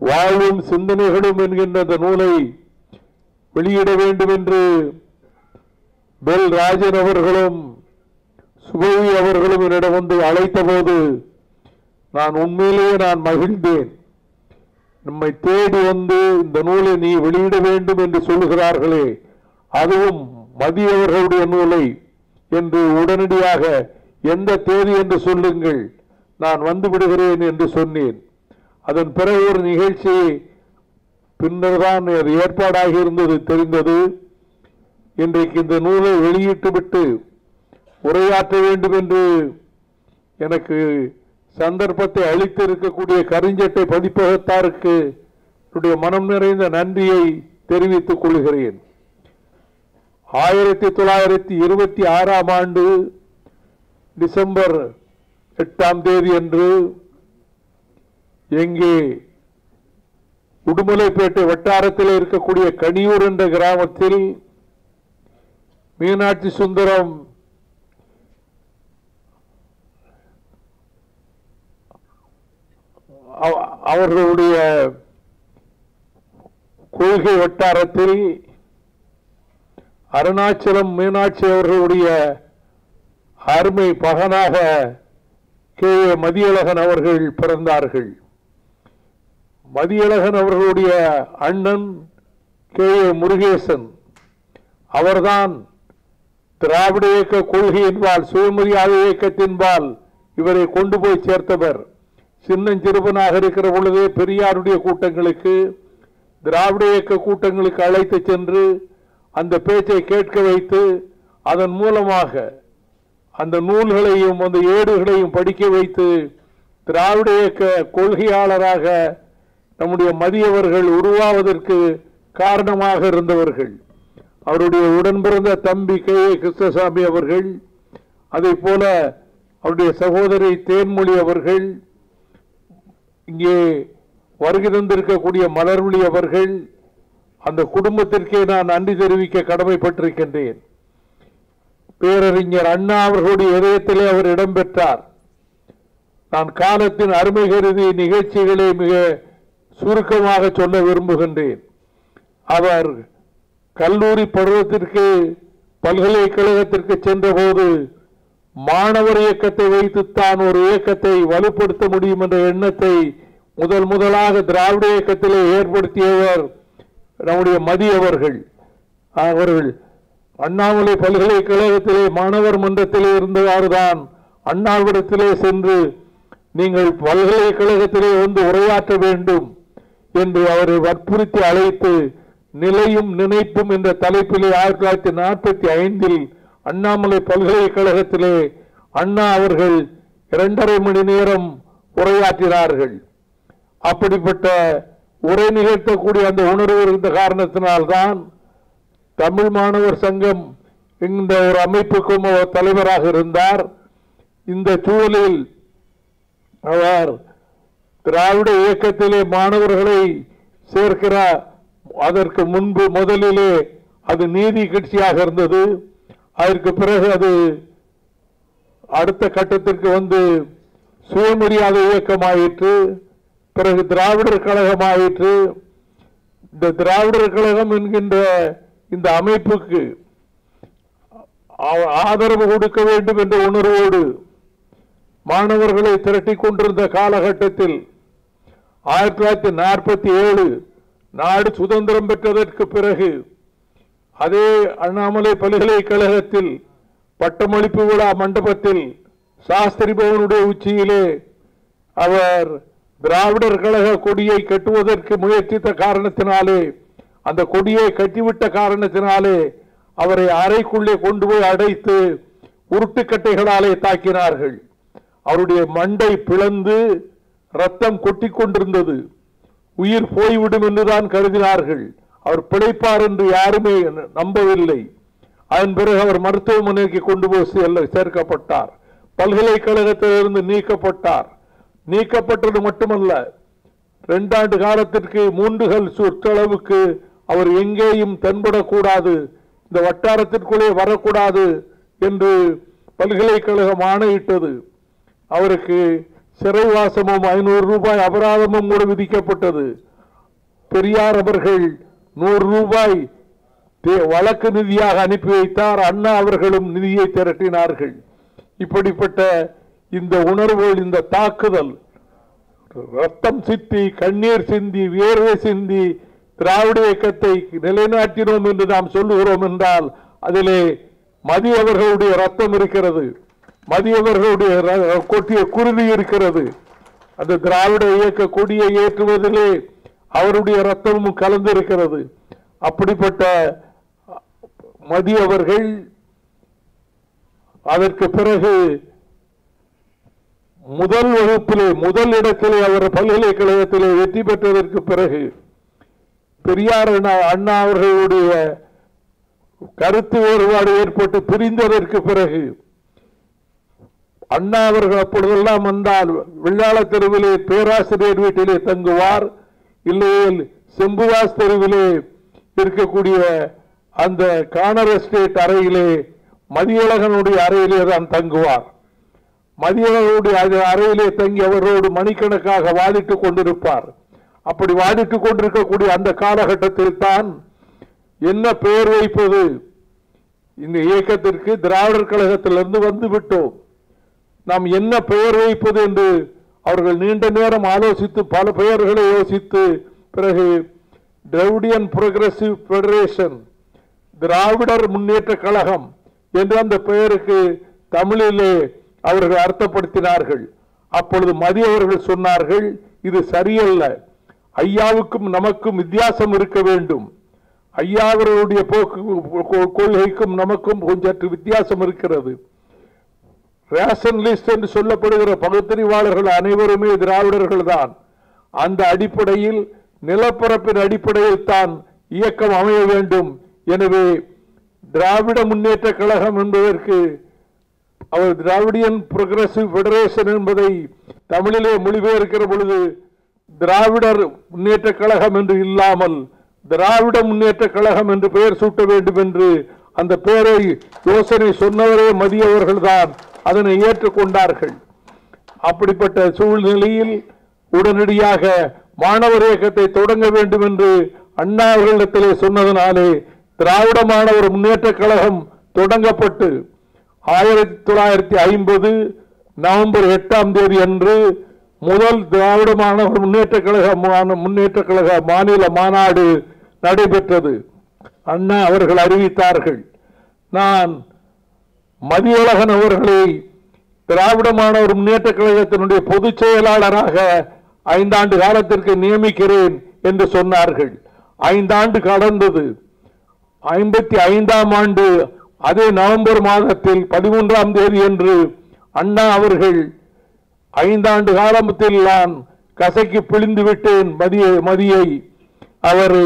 வாழ்வும் சிந்தனைகளும் என்கின்ற அந்த நூலை வெளியிட வேண்டும் என்று பெல் ராஜன் அவர்களும் சுபவி அவர்களும் என்னிடம் வந்து அழைத்த போது நான் உண்மையிலேயே நான் மகிழ்ந்தேன் நம்மை தேடி வந்து இந்த நூலை நீ வெளியிட வேண்டும் என்று சொல்லுகிறார்களே அதுவும் மதியவர்களுடைய நூலை என்று உடனடியாக எந்த தேதி என்று சொல்லுங்கள் நான் வந்து விடுகிறேன் என்று சொன்னேன் அதன் பிறகு ஒரு நிகழ்ச்சி பின்னர்தான் அது ஏற்பாடாகி இருந்தது தெரிந்தது இன்றைக்கு இந்த நூலை வெளியிட்டு விட்டு உரையாற்ற வேண்டும் என்று எனக்கு சந்தர்ப்பத்தை அளித்து இருக்கக்கூடிய கரிஞ்சட்டை பதிப்பகத்தாருக்கு என்னுடைய மனம் நிறைந்த நன்றியை தெரிவித்துக் கொள்கிறேன் ஆயிரத்தி தொள்ளாயிரத்தி இருபத்தி ஆறாம் ஆண்டு டிசம்பர் எட்டாம் தேதி அன்று எங்கே உடுமலைப்பேட்டை வட்டாரத்தில் இருக்கக்கூடிய கனியூர் என்ற கிராமத்தில் மீனாட்சி சுந்தரம் அவ- அவர்களுடைய கொள்கை வட்டாரத்தில் அருணாச்சலம் மீனாட்சி அவர்களுடைய அருமை மகனாக கே ஏ மதியழகன் அவர்கள் பிறந்தார்கள் மதியழகன் அவர்களுடைய அண்ணன் கே ஏ முருகேசன் அவர்தான் திராவிட இயக்க கொள்கையின்பால் சுயமரியாதை இயக்கத்தின்பால் இவரை கொண்டு போய் சேர்த்தவர் சின்னஞ்சிறுவனாக இருக்கிற பொழுதே பெரியாருடைய கூட்டங்களுக்கு திராவிட இயக்க கூட்டங்களுக்கு அழைத்து சென்று அந்த பேச்சை கேட்க வைத்து அதன் மூலமாக அந்த நூல்களையும் அந்த ஏடுகளையும் படிக்க வைத்து திராவிட இயக்க கொள்கையாளராக நம்முடைய மதியவர்கள் உருவாவதற்கு காரணமாக இருந்தவர்கள் அவருடைய உடன்பிறந்த தம்பி கே ஏ கிருஷ்ணசாமி அவர்கள் அதை போல அவருடைய சகோதரி தேன்மொழி அவர்கள் இங்கே வருகை தந்திருக்கக்கூடிய மலர்விழி அவர்கள் அந்த குடும்பத்திற்கே நான் நன்றி தெரிவிக்க கடமைப்பட்டிருக்கின்றேன் பேரறிஞர் அண்ணா அவர்களுடைய இதயத்திலே அவர் இடம்பெற்றார் நான் காலத்தின் அருமை கருதி நிகழ்ச்சிகளை மிக சுருக்கமாக சொல்ல விரும்புகின்றேன் அவர் கல்லூரி பருவத்திற்கு பல்கலைக்கழகத்திற்கு சென்றபோது மாணவர் இயக்கத்தை வைத்துத்தான் ஒரு இயக்கத்தை வலுப்படுத்த முடியும் என்ற எண்ணத்தை முதல் முதலாக திராவிட இயக்கத்திலே ஏற்படுத்தியவர் நம்முடைய மதி அவர்கள் அவர்கள் அண்ணாமலை பல்கலைக்கழகத்திலே மாணவர் மன்றத்திலே இருந்தவாறுதான் அண்ணாவிடத்திலே சென்று நீங்கள் பல்கலைக்கழகத்திலே வந்து உரையாற்ற வேண்டும் என்று அவரை வற்புறுத்தி அழைத்து நிலையும் நினைப்பும் என்ற தலைப்பிலே ஆயிரத்தி தொள்ளாயிரத்தி நாற்பத்தி ஐந்தில் அண்ணாமலை பல்கலைக்கழகத்திலே அண்ணா அவர்கள் இரண்டரை மணி நேரம் உரையாற்றினார்கள் அப்படிப்பட்ட உரை நிகழ்த்தக்கூடிய அந்த உணர்வு இருந்த காரணத்தினால்தான் தமிழ் மாணவர் சங்கம் இந்த ஒரு அமைப்புக்கும் அவர் தலைவராக இருந்தார் இந்த சூழலில் அவர் திராவிட இயக்கத்திலே மாணவர்களை சேர்க்கிறார் அதற்கு முன்பு முதலிலே அது நீதி கட்சியாக இருந்தது அதற்கு பிறகு அது அடுத்த கட்டத்திற்கு வந்து சுயமரியாதை இயக்கமாயிற்று பிறகு திராவிடர் கழகமாயிற்று இந்த திராவிடர் கழகம் என்கின்ற இந்த அமைப்புக்கு ஆ- ஆதரவு கொடுக்க வேண்டும் என்ற உணர்வோடு மாணவர்களை திரட்டிக் கொண்டிருந்த காலகட்டத்தில் ஆயிரத்தி தொள்ளாயிரத்தி நாற்பத்தி ஏழு நாடு சுதந்திரம் பெற்றதற்கு பிறகு அதே அண்ணாமலை பல்கலைக்கழகத்தில் பட்டமளிப்பு விழா மண்டபத்தில் சாஸ்திரி பவனுடைய உச்சியிலே அவர் திராவிடர் கழக கொடியை கட்டுவதற்கு முயற்சித்த காரணத்தினாலே அந்த கொடியை கட்டிவிட்ட காரணத்தினாலே அவரை அறைக்குள்ளே கொண்டு போய் அடைத்து உருட்டுக்கட்டைகளாலே தாக்கினார்கள் அவருடைய மண்டை பிளந்து ரத்தம் கொட்டிக் கொண்டிருந்தது உயிர் போய்விடும் என்றுதான் கருதினார்கள் அவர் பிழைப்பார் என்று யாருமே நம்பவில்லை அதன் பிறகு அவர் மருத்துவமனைக்கு கொண்டு போய் செல்ல- சேர்க்கப்பட்டார் பல்கலைக்கழகத்திலிருந்து நீக்கப்பட்டார் நீக்கப்பட்டது மட்டுமல்ல இரண்டாண்டு காலத்திற்கு மூன்றுகள் சுற்றளவுக்கு அவர் எங்கேயும் தென்படக்கூடாது இந்த வட்டாரத்திற்குள்ளே வரக்கூடாது என்று பல்கலைக்கழகம் ஆணையிட்டது அவருக்கு சிறைவாசமும் ஐநூறு ரூபாய் அபராதமும் கூட விதிக்கப்பட்டது பெரியார் அவர்கள் நூறு ரூபாய் தே- வழக்கு நிதியாக அனுப்பி வைத்தார் அண்ணா அவர்களும் நிதியை திரட்டினார்கள் இப்படிப்பட்ட இந்த உணர்வுகள் இந்த தாக்குதல் ரத்தம் சிந்தி கண்ணீர் சிந்தி வியர்வை சிந்தி திராவிட இயக்கத்தை நிலைநாட்டினோம் என்று நாம் சொல்லுகிறோம் என்றால் அதிலே மதி அவர்களுடைய ரத்தம் இருக்கிறது மதி அவர்களுடைய ர- கொட்டிய குருதி இருக்கிறது அந்த திராவிட இயக்க கொடியை ஏற்றுவதிலே அவருடைய ரத்தமும் கலந்திருக்கிறது அப்படிப்பட்ட மதி அவர்கள் அதற்கு பிறகு முதல் வகுப்பிலே முதல் இடத்திலே அவர் பல்கலைக்கழகத்திலே வெற்றி பெற்றதற்கு பிறகு பெரியார் அண்ணா அண்ணா அவர்களுடைய கருத்து வேறுபாடு ஏற்பட்டு பிரிந்ததற்கு பிறகு அண்ணா அவர்கள் அப்பொழுதெல்லாம் வந்தால் வெள்ளாள தெருவிலே பேராசிரியர் வீட்டிலே தங்குவார் இல்லையேல் செம்புவாஸ் தெருவிலே இருக்கக்கூடிய அந்த கானர் எஸ்டேட் அறையிலே மதியழகனுடைய அறையிலே தான் தங்குவார் மதியழகனுடைய அது- அறையிலே தங்கி அவரோடு மணிக்கணக்காக வாதிட்டுக் கொண்டிருப்பார் அப்படி வாதிட்டுக் கொண்டிருக்கக்கூடிய அந்த காலகட்டத்தில் தான் என்ன பெயர் வைப்பது இந்த இயக்கத்திற்கு திராவிடர் கழகத்திலிருந்து வந்து விட்டோம் நாம் என்ன பெயர் வைப்பது என்று அவர்கள் நீண்ட நேரம் ஆலோசித்து பல பெயர்களை யோசித்து பிறகு Dravidian progressive federation Dravidar Munnetra Kazhagam என்று அந்த பெயருக்கு தமிழிலே அவர்கள் அர்த்தப்படுத்தினார்கள் அப்பொழுது மதி அவர்கள் சொன்னார்கள் இது சரியல்ல ஐயாவுக்கும் நமக்கும் வித்தியாசம் இருக்க வேண்டும் ஐயா அவர்களுடைய போக்கு கொ- கொள்கைக்கும் நமக்கும் கொஞ்சற்று வித்தியாசம் இருக்கிறது ரேஷன் லிஸ்ட் என்று சொல்லப்படுகிற பகுத்தறிவாளர்கள் அனைவருமே திராவிடர்கள் தான் அந்த அடிப்படையில் நிலப்பரப்பின் அடிப்படையில் தான் இயக்கம் அமைய வேண்டும் எனவே திராவிட முன்னேற்ற கழகம் என்பதற்கு அவர் திராவிடியன் புரோகிரசிவ் ஃபெடரேஷன் என்பதை தமிழிலே மொழிபெயர்க்கிற பொழுது திராவிடர் முன்னேற்ற கழகம் என்று இல்லாமல் திராவிட முன்னேற்ற கழகம் என்று பெயர் சூட்ட வேண்டும் என்று அந்த பெயரை யோசனை சொன்னவரே மதியவர்கள்தான் அதனை ஏற்றுக்கொண்டார்கள் அப்படிப்பட்ட சூழ்நிலையில் உடனடியாக மாணவர் இயக்கத்தை தொடங்க வேண்டும் என்று அண்ணா அவர்களிடத்திலே சொன்னதனாலே திராவிட மாணவர் முன்னேற்ற கழகம் தொடங்கப்பட்டு ஆயிரத்தி தொள்ளாயிரத்தி ஐம்பது நவம்பர் எட்டாம் தேதி அன்று முதல் திராவிட மாணவர் முன்னேற்ற கழக மா- முன்னேற்ற கழக மாநில மாநாடு நடைபெற்றது அண்ணா அவர்கள் அறிவித்தார்கள் நான் மதியழகன் அவர்களை திராவிட மாணவர் முன்னேற்ற கழகத்தினுடைய பொதுச் செயலாளராக ஐந்தாண்டு காலத்திற்கு நியமிக்கிறேன் என்று சொன்னார்கள் ஐந்தாண்டு கடந்தது ஐம்பத்தி ஐந்தாம் ஆண்டு அதே நவம்பர் மாதத்தில் பதிமூன்றாம் தேதி அன்று அண்ணா அவர்கள் ஐந்தாண்டு காலத்தில் நான் கசக்கி பிழிந்து விட்டேன் மதிய மதியை அவரை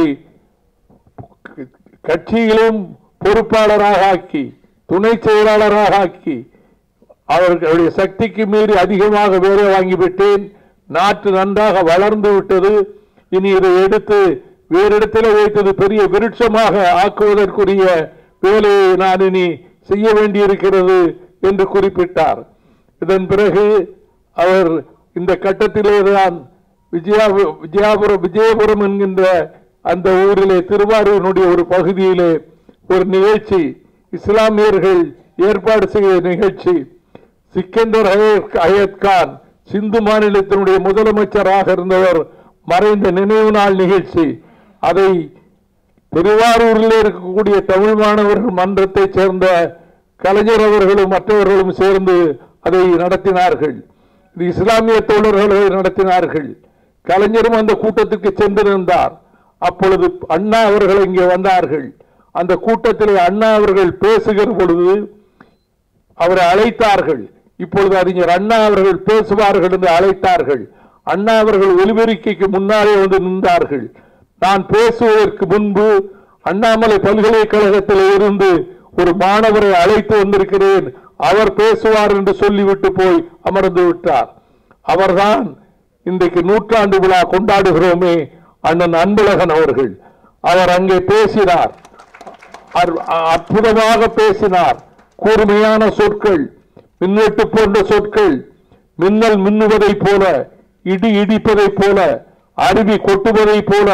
கட்சியிலும் பொறுப்பாளராக ஆக்கி துணை செயலாளராக ஆக்கி அவர்களுடைய சக்திக்கு மீறி அதிகமாக வேலை வாங்கிவிட்டேன் நாட்டு நன்றாக வளர்ந்து விட்டது இனி இதை எடுத்து வேறு இடத்துல வைத்தது பெரிய விருட்சமாக ஆக்குவதற்குரிய வேலையை நான் இனி செய்ய வேண்டியிருக்கிறது என்று குறிப்பிட்டார் இதன் பிறகு அவர் இந்த கட்டத்திலே தான் விஜயா விஜயாபுரம் விஜயபுரம் என்கின்ற அந்த ஊரிலே திருவாரூரினுடைய ஒரு பகுதியிலே ஒரு நிகழ்ச்சி இஸ்லாமியர்கள் ஏற்பாடு செய்த நிகழ்ச்சி சிக்கந்தர் அயத் அயத் கான் சிந்து மாநிலத்தினுடைய முதலமைச்சராக இருந்தவர் மறைந்த நினைவு நாள் நிகழ்ச்சி அதை திருவாரூரில் இருக்கக்கூடிய தமிழ் மாணவர்கள் மன்றத்தைச் சேர்ந்த கலைஞர் அவர்களும் மற்றவர்களும் சேர்ந்து அதை நடத்தினார்கள் இது இஸ்லாமிய தோழர்களை நடத்தினார்கள் கலைஞரும் அந்த கூட்டத்திற்கு சென்றிருந்தார் அப்பொழுது அண்ணா அவர்கள் இங்கே வந்தார்கள் அந்த கூட்டத்திலே அண்ணா அவர்கள் பேசுகிற பொழுது அவரை அழைத்தார்கள் இப்பொழுது அறிஞர் அண்ணா அவர்கள் பேசுவார்கள் என்று அழைத்தார்கள் அண்ணா அவர்கள் ஒலிபெருக்கைக்கு முன்னாலே வந்து நின்றார்கள் நான் பேசுவதற்கு முன்பு அண்ணாமலை பல்கலைக்கழகத்தில் இருந்து ஒரு மாணவரை அழைத்து வந்திருக்கிறேன் அவர் பேசுவார் என்று சொல்லிவிட்டு போய் அமர்ந்து விட்டார் அவர்தான் இன்றைக்கு நூற்றாண்டு விழா கொண்டாடுகிறோமே அண்ணன் அன்பழகன் அவர்கள் அவர் அங்கே பேசினார் அற்- அற்புதமாக பேசினார் கூர்மையான சொற்கள் மின்வெட்டு போன்ற சொற்கள் மின்னல் மின்னுவதைப் போல இடி இடிப்பதைப் போல அருவி கொட்டுவதைப் போல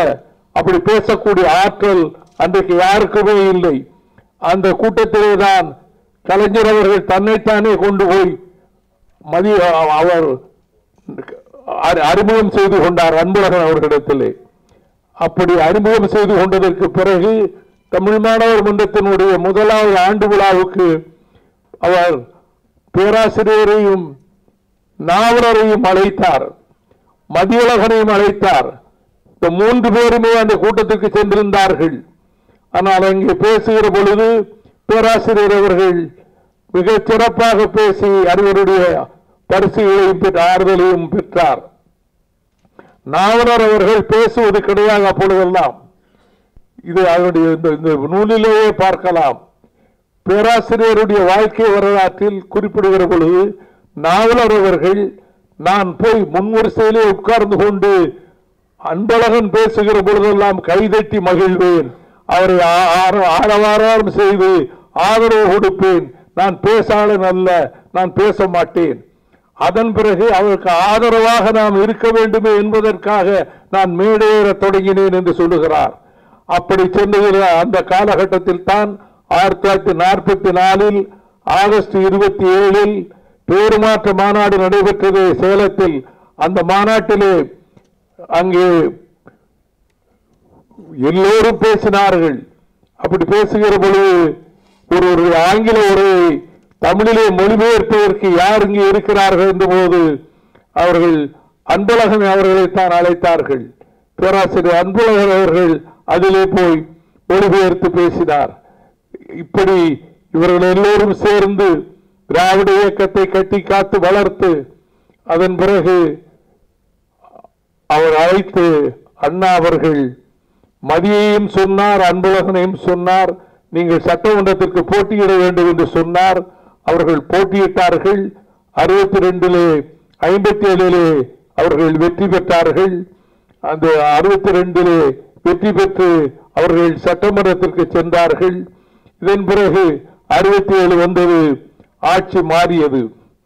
அப்படி பேசக்கூடிய ஆற்றல் அன்றைக்கு யாருக்குமே இல்லை அந்த கூட்டத்திலே தான் கலைஞர் அவர்கள் தன்னைத்தானே கொண்டு போய் மதிய அவர் அறி- அறிமுகம் செய்து கொண்டார் அன்பழகன் அவர்களிடத்திலே அப்படி அறிமுகம் செய்து கொண்டதற்கு பிறகு தமிழ் மாணவர் மன்றத்தினுடைய முதலாவது ஆண்டு விழாவுக்கு அவர் பேராசிரியரையும் நாவலரையும் அழைத்தார் மதியழகனையும் அழைத்தார் இந்த மூன்று பேருமே அந்த கூட்டத்திற்கு சென்றிருந்தார்கள் ஆனால் அங்கே பேசுகிற பொழுது பேராசிரியர் அவர்கள் மிகச் சிறப்பாக பேசி அனைவருடைய பரிசுகளையும் பெற்ற ஆறுதலையும் பெற்றார் நாவலர் அவர்கள் பேசுவது கிடையாது அப்பொழுதெல்லாம் இது அவருடைய இந்த- இந்த நூலிலேயே பார்க்கலாம் பேராசிரியருடைய வாழ்க்கை வரலாற்றில் குறிப்பிடுகிற பொழுது நாவலர் அவர்கள் நான் போய் முன்வரிசையிலே உட்கார்ந்து கொண்டு அன்பழகன் பேசுகிற பொழுதெல்லாம் கைதட்டி மகிழ்வேன் அவரை ஆ- ஆர- ஆரவாரம் செய்து ஆதரவு கொடுப்பேன் நான் பேசாளன் அல்ல நான் பேச மாட்டேன் அதன் பிறகு அவருக்கு ஆதரவாக நாம் இருக்க வேண்டுமே என்பதற்காக நான் மேடேற தொடங்கினேன் என்று சொல்லுகிறார் அப்படி சென்றுகிற அந்த காலகட்டத்தில் தான் ஆயிரத்தி தொள்ளாயிரத்தி நாற்பத்தி நாலில் ஆகஸ்ட் இருபத்தி ஏழில் பேருமாற்ற மாநாடு நடைபெற்றது சேலத்தில் அந்த மாநாட்டிலே அங்கே எல்லோரும் பேசினார்கள் அப்படி பேசுகிற பொழுது ஒரு ஒரு ஆங்கில உரையை தமிழிலே மொழிபெயர்ப்பதற்கு யார் இங்கே இருக்கிறார்கள் என்றபோது அவர்கள் அன்பழகன் அவர்களை தான் அழைத்தார்கள் பேராசிரியர் அன்பழகன் அவர்கள் அதிலே போய் மொழிபெயர்த்து பேசினார் இப்படி இவர்கள் எல்லோரும் சேர்ந்து திராவிட இயக்கத்தை கட்டி காத்து வளர்த்து அதன் பிறகு அவர் அழைத்து அண்ணா அவர்கள் மதியையும் சொன்னார் அன்பழகனையும் சொன்னார் நீங்கள் சட்டமன்றத்திற்கு போட்டியிட வேண்டும் என்று சொன்னார் அவர்கள் போட்டியிட்டார்கள் அறுபத்தி ரெண்டிலே ஐம்பத்தி ஏழிலே அவர்கள் வெற்றி பெற்றார்கள் அந்த அறுபத்தி ரெண்டிலே வெற்றி பெற்று அவர்கள் சட்டமன்றத்திற்கு சென்றார்கள் இதன் பிறகு அறுபத்தி ஏழு வந்தது ஆட்சி மாறியது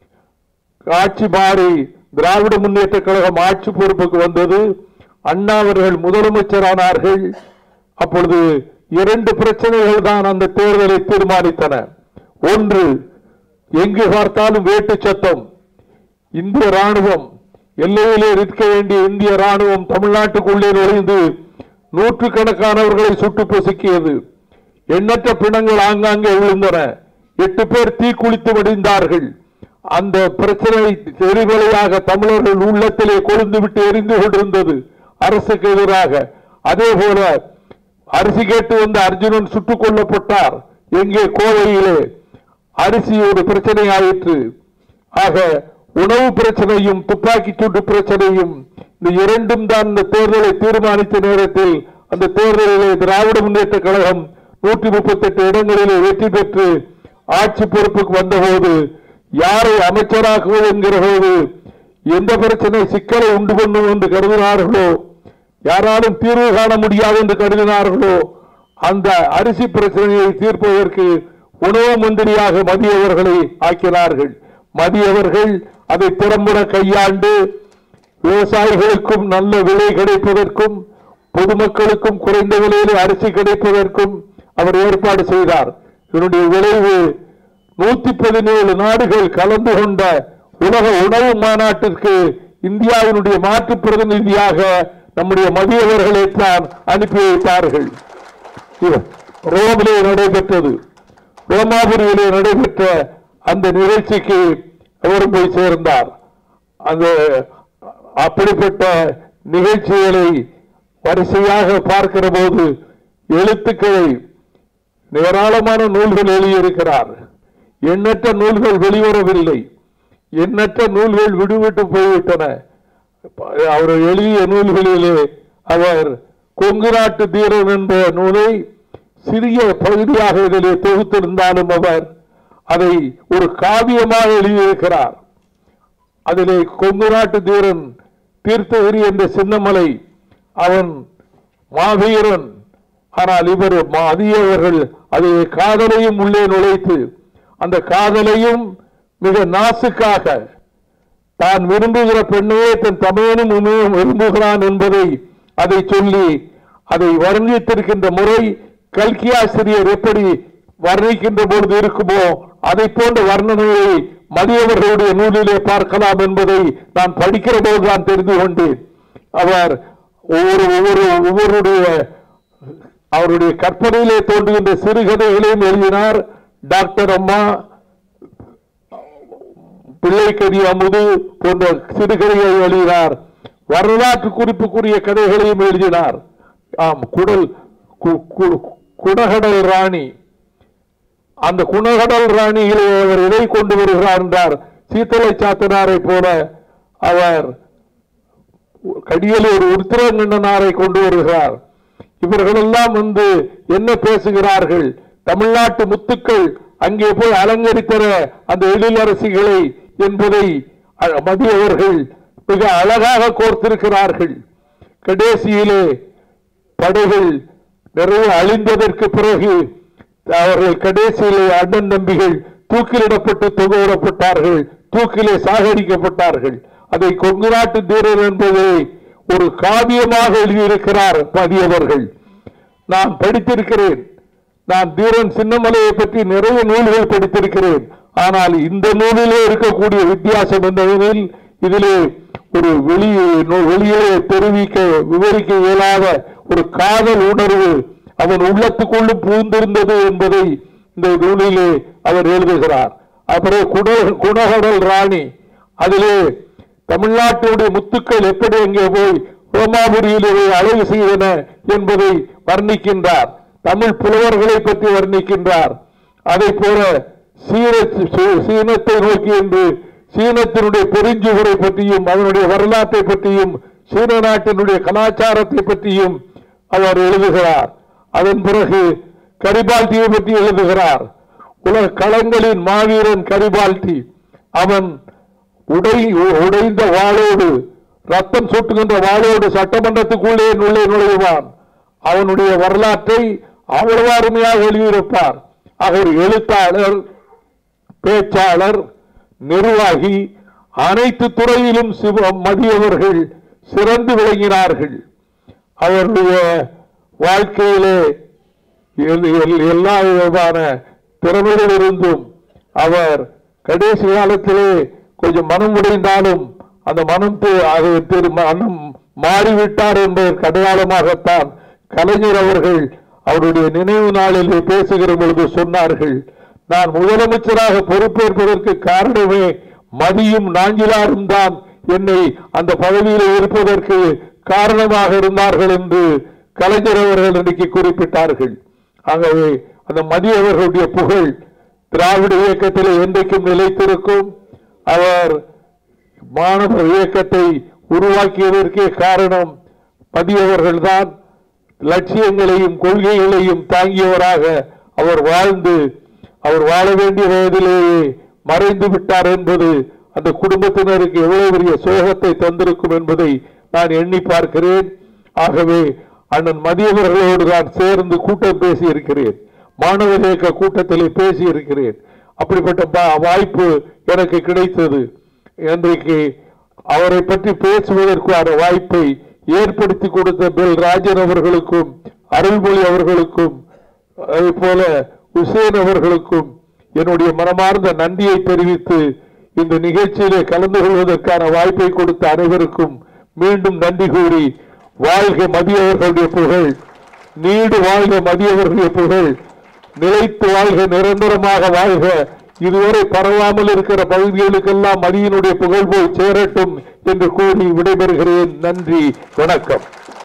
ஆட்சி மாறி திராவிட முன்னேற்ற கழகம் ஆட்சி பொறுப்புக்கு வந்தது அண்ணா அவர்கள் முதலமைச்சரானார்கள் அப்பொழுது இரண்டு பிரச்சனைகள் தான் அந்த தேர்தலை தீர்மானித்தன ஒன்று எங்கு பார்த்தாலும் வேட்டு சத்தம் இந்திய ராணுவம் எல்லையிலே நிற்க வேண்டிய இந்திய ராணுவம் தமிழ்நாட்டுக்குள்ளே நுழைந்து நூற்றுக்கணக்கானவர்களை சுட்டு பொசுக்கியது எண்ணற்ற பிணங்கள் ஆங்காங்கே விழுந்தன எட்டு பேர் தீக்குளித்து மடிந்தார்கள் அந்த பிரச்சனை எரிமலையாக தமிழர்கள் உள்ளத்திலே கொழுந்து விட்டு எரிந்து கொண்டிருந்தது அரசுக்கு எதிராக அதே போல அரிசி கேட்டு வந்த அர்ஜுனன் சுட்டுக் கொல்லப்பட்டார் எங்கே கோவையிலே அரிசி ஒரு பிரச்சனை ஆயிற்று ஆக உணவு பிரச்சனையும் துப்பாக்கி சூட்டு பிரச்சனையும் இந்த இரண்டும் தான் இந்த தேர்தலை தீர்மானித்த நேரத்தில் அந்த தேர்தலிலே திராவிட முன்னேற்ற கழகம் நூற்றி முப்பத்தி எட்டு இடங்களிலே வெற்றி பெற்று ஆட்சி பொறுப்புக்கு வந்தபோது யாரை அமைச்சராக்குவது என்கிற போது எந்த பிரச்சனை சிக்கலை உண்டு பண்ணும் என்று கருதினார்களோ யாராலும் தீர்வு காண முடியாது என்று கருதினார்களோ அந்த அரிசி பிரச்சனையை தீர்ப்பதற்கு உணவு மந்திரியாக மதியவர்களை ஆக்கினார்கள் மதியவர்கள் அதை திறம்பட கையாண்டு விவசாயிகளுக்கும் நல்ல விலை கிடைப்பதற்கும் பொதுமக்களுக்கும் குறைந்த விலையில் அரிசி கிடைப்பதற்கும் அவர் ஏற்பாடு செய்தார் இதனுடைய விளைவு நூத்தி பதினேழு நாடுகள் கலந்து கொண்ட உலக உணவு மாநாட்டிற்கு இந்தியாவினுடைய மாற்று பிரதிநிதியாக நம்முடைய மதியவர்களை தான் அனுப்பி வைத்தார்கள் இது ரோமிலே நடைபெற்றது ரோமாபுரியிலே நடைபெற்ற அந்த நிகழ்ச்சிக்கு அவர் போய் சேர்ந்தார் அந்த அப்படிப்பட்ட நிகழ்ச்சிகளை வரிசையாக பார்க்கிற போது எழுத்துக்களை ஏராளமான நூல்கள் எழுதியிருக்கிறார் எண்ணற்ற நூல்கள் வெளிவரவில்லை எண்ணற்ற நூல்கள் விடுவிட்டு போய்விட்டன அவர் எழுதிய நூல்களிலே அவர் கொங்கு நாட்டு தீரன் என்ற நூலை சிறிய பகுதியாக இதிலே தொகுத்திருந்தாலும் அவர் அதை ஒரு காவியமாக எழுதியிருக்கிறார் அதிலே கொங்கு நாட்டு தீரன் தீர்த்தகிரி என்ற சின்னமலை அவன் மாவீரன் ஆனால் இவர் அதிகவர்கள் அதை காதலையும் உள்ளே நுழைத்து அந்த காதலையும் மிக நாசுக்காக தான் விரும்புகிற பெண்ணையே தன் தமையனும் உமையும் விரும்புகிறான் என்பதை அதை சொல்லி அதை வர்ணித்திருக்கின்ற முறை கல்கி ஆசிரியர் எப்படி வர்ணிக்கின்ற பொழுது இருக்குமோ அதை போன்ற வர்ணனையை மதியவர்களுடைய நூலிலே பார்க்கலாம் என்பதை நான் படிக்கிற போது நான் தெரிந்து கொண்டேன் அவர் ஒவ்வொரு ஒவ்வொரு ஒவ்வொருடைய அவருடைய கற்பனையிலே தோன்றுகின்ற சிறுகதைகளையும் எழுதினார் டாக்டர் அம்மா பிள்ளைக்கடி அமுது போன்ற சிறுகதைகளை எழுதினார் வரலாற்று குறிப்புக்குரிய கதைகளையும் எழுதினார் ஆம் குடல் கு- கு- குடகடல் ராணி அந்த குணகடல் ராணியிலே அவர் எதை கொண்டு வருகிறார் என்றார் சீத்தலை சாத்தனாரை போல அவர் கடியல் ஒரு உருத்திரங்கண்ணனாரை கொண்டு வருகிறார் இவர்களெல்லாம் வந்து என்ன பேசுகிறார்கள் தமிழ்நாட்டு முத்துக்கள் அங்கே போய் அலங்கரித்தன அந்த எழிலரசிகளை என்பதை அ- மதியவர்கள் மிக அழகாக கோர்த்திருக்கிறார்கள் கடைசியிலே படைகள் நிறைய அழிந்ததற்கு பிறகு அவர்கள் கடைசியிலே அண்ணன் நம்பிகள் தூக்கிலிடப்பட்டு தொங்கவிடப்பட்டார்கள் தூக்கிலே சாகடிக்கப்பட்டார்கள் அதை கொங்கு நாட்டு தீரர் என்பதை ஒரு காவியமாக எழுதியிருக்கிறார் மதியவர்கள் நான் படித்திருக்கிறேன் நான் தீரன் சின்னமலையை பற்றி நிறைய நூல்கள் படித்திருக்கிறேன் ஆனால் இந்த நூலிலே இருக்கக்கூடிய வித்தியாசம் என்னவெனில் இதிலே ஒரு வெளி நூ- வெளியே தெரிவிக்க விவரிக்க இயலாத ஒரு காதல் உணர்வு அவன் உள்ளத்துக்குள்ளும் புகுந்திருந்தது என்பதை இந்த நூலிலே அவர் எழுதுகிறார் அப்புறம் குண குணகடல் ராணி அதிலே தமிழ்நாட்டுடைய முத்துக்கள் எப்படி அங்கே போய் ரோமாபுரியிலே போய் அழகு செய்தன என்பதை வர்ணிக்கின்றார் தமிழ் புலவர்களை பற்றி வர்ணிக்கின்றார் அதை போல சீன சீ- சீனத்தை நோக்கி என்று சீனத்தினுடைய பெருஞ்சுவரை பற்றியும் அதனுடைய வரலாற்றை பற்றியும் சீன நாட்டினுடைய கலாச்சாரத்தை பற்றியும் அவர் எழுதுகிறார் அதன் பிறகு கரிபால்டியை பற்றி எழுதுகிறார் உலக களங்களின் மாவீரன் கரிபால்டி அவன் உடை உடைந்த வாளோடு ரத்தம் சொட்டுகின்ற வாளோடு சட்டமன்றத்துக்குள்ளே உள்ளே நுழைவான் அவனுடைய வரலாற்றை அவ்வளவு அருமையாக எழுதியிருப்பார் அவர் எழுத்தாளர் பேச்சாளர் நிர்வாகி அனைத்து துறையிலும் சிவ மதியவர்கள் சிறந்து விளங்கினார்கள் அவருடைய வாழ்க்கையிலே எல்- எல்- எல்லா விதமான திறமைகள் இருந்தும் அவர் கடைசி காலத்திலே கொஞ்சம் மனம் உடைந்தாலும் அந்த மனம் தி- அது திரு மனம் மாறிவிட்டார் என்பதற்கு அடையாளமாகத்தான் கலைஞர் அவர்கள் அவருடைய நினைவு நாளிலே பேசுகிற பொழுது சொன்னார்கள் நான் முதலமைச்சராக பொறுப்பேற்பதற்கு காரணமே மதியும் நாஞ்சிலாரும் தான் என்னை அந்த பதவியில் இருப்பதற்கு காரணமாக இருந்தார்கள் என்று கலைஞர் அவர்கள் இன்றைக்கு குறிப்பிட்டார்கள் ஆகவே அந்த மதிய அவர்களுடைய புகழ் திராவிட இயக்கத்திலே என்றைக்கும் நிலைத்திருக்கும் அவர் மாணவர் இயக்கத்தை உருவாக்கியதற்கே காரணம் மதியவர்கள்தான் லட்சியங்களையும் கொள்கைகளையும் தாங்கியவராக அவர் வாழ்ந்து அவர் வாழ வேண்டிய வயதிலேயே மறைந்து விட்டார் என்பது அந்த குடும்பத்தினருக்கு எவ்வளவு பெரிய சோகத்தை தந்திருக்கும் என்பதை நான் எண்ணி பார்க்கிறேன் ஆகவே அண்ணன் மதியவர்களோடு நான் சேர்ந்து கூட்டம் பேசி இருக்கிறேன் மாணவர் இயக்க கூட்டத்திலே பேசி இருக்கிறேன் அப்படிப்பட்ட பா- வாய்ப்பு எனக்கு கிடைத்தது இன்றைக்கு அவரை பற்றி பேசுவதற்கான வாய்ப்பை ஏற்படுத்தி கொடுத்த பெல் ராஜன் அவர்களுக்கும் அருள்மொழி அவர்களுக்கும் அதே போல உசேன் அவர்களுக்கும் என்னுடைய மனமார்ந்த நன்றியை தெரிவித்து இந்த நிகழ்ச்சியிலே கலந்து கொள்வதற்கான வாய்ப்பை கொடுத்த அனைவருக்கும் மீண்டும் நன்றி கூறி வாழ்க மதியவர்களுடைய புகழ் நீடு வாழ்க மதியவர்களுடைய புகழ் நிலைத்து வாழ்க நிரந்தரமாக வாழ்க இதுவரை பரவாமல் இருக்கிற பகுதிகளுக்கெல்லாம் மதியினுடைய புகழ் போய் சேரட்டும் என்று கூறி விடைபெறுகிறேன் நன்றி வணக்கம்